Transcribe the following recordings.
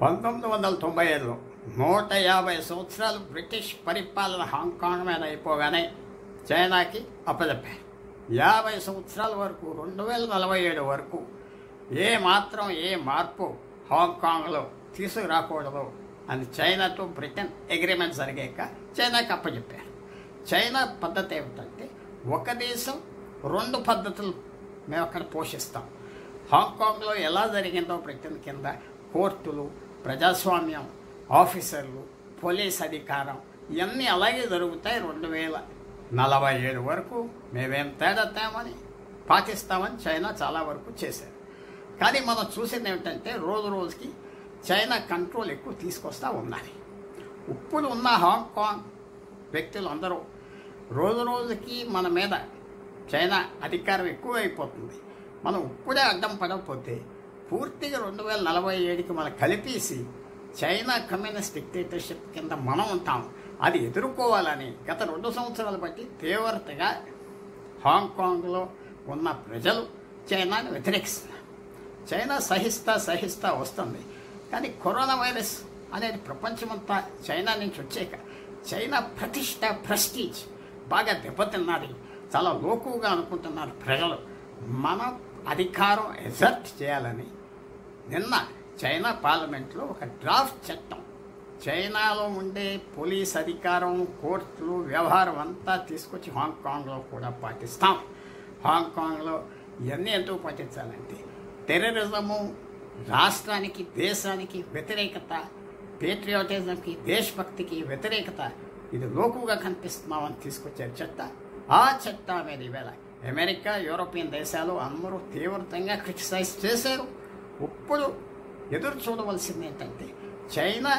పంతొమ్మిది వందల తొంభై ఐదులో నూట యాభై సంవత్సరాలు బ్రిటిష్ పరిపాలన హాంకాంగ్ మీద అయిపోగానే చైనాకి అప్పచెప్పారు యాభై సంవత్సరాల వరకు రెండు వేల నలభై ఏడు వరకు ఏ మాత్రం ఏ మార్పు హాంకాంగ్లో తీసుకురాకూడదు అని చైనాతో బ్రిటన్ అగ్రిమెంట్ జరిగాక చైనాకి అప్పచెప్పారు చైనా పద్ధతి ఏమిటంటే ఒక దేశం రెండు పద్ధతులు మేము అక్కడ పోషిస్తాం హాంకాంగ్లో ఎలా జరిగిందో బ్రిటన్ కింద కోర్టులు ప్రజాస్వామ్యం ఆఫీసర్లు పోలీస్ అధికారం ఇవన్నీ అలాగే జరుగుతాయి రెండు వేల నలభై ఏడు వరకు మేమేం తేడా తేమని పాటిస్తామని చైనా చాలా వరకు చేశారు కానీ మనం చూసింది ఏమిటంటే రోజు రోజుకి చైనా కంట్రోల్ ఎక్కువ తీసుకొస్తా ఉన్నది ఇప్పుడు ఉన్న హాంకాంగ్ వ్యక్తులు అందరూ రోజు రోజుకి మన మీద చైనా అధికారం ఎక్కువ అయిపోతుంది మనం ఇప్పుడే అడ్డం పడకపోతే పూర్తిగా రెండు వేల నలభై ఏడుకి మనం కలిపేసి చైనా కమ్యూనిస్ట్ డిక్టేటర్షిప్ కింద మనం ఉంటాం అది ఎదుర్కోవాలని గత రెండు సంవత్సరాలు బట్టి తీవ్రతగా హాంకాంగ్లో ఉన్న ప్రజలు చైనాను వ్యతిరేకిస్తున్నారు చైనా సహిస్తా సహిస్తా వస్తుంది కానీ కరోనా వైరస్ అనేది ప్రపంచమంతా చైనా నుంచి వచ్చాక చైనా ప్రతిష్ట ప్రెస్టీజ్ బాగా దెబ్బతిన్నది చాలా లోకుగా అనుకుంటున్నారు ప్రజలు మన అధికారం ఎజర్ట్ చేయాలని నిన్న చైనా పార్లమెంట్లో ఒక డ్రాఫ్ట్ చట్టం చైనాలో ఉండే పోలీస్ అధికారం కోర్టులు వ్యవహారం అంతా తీసుకొచ్చి హాంకాంగ్లో కూడా పాటిస్తాం హాంకాంగ్లో ఇవన్నీ ఎందుకు పాటించాలంటే టెర్రరిజము రాష్ట్రానికి దేశానికి వ్యతిరేకత పేట్రియాటిజంకి దేశభక్తికి వ్యతిరేకత ఇది లోకుగా కనిపిస్తున్నామని తీసుకొచ్చారు చట్ట ఆ చట్ట మీద ఈవేళ అమెరికా యూరోపియన్ దేశాలు అందరూ తీవ్రంగా క్రిటిసైజ్ చేశారు ఇప్పుడు ఎదురు చూడవలసింది ఏంటంటే చైనా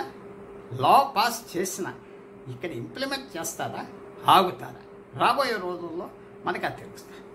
లా పాస్ చేసిన ఇక్కడ ఇంప్లిమెంట్ చేస్తారా ఆగుతారా రాబోయే రోజుల్లో మనకు అది తెలుస్తుంది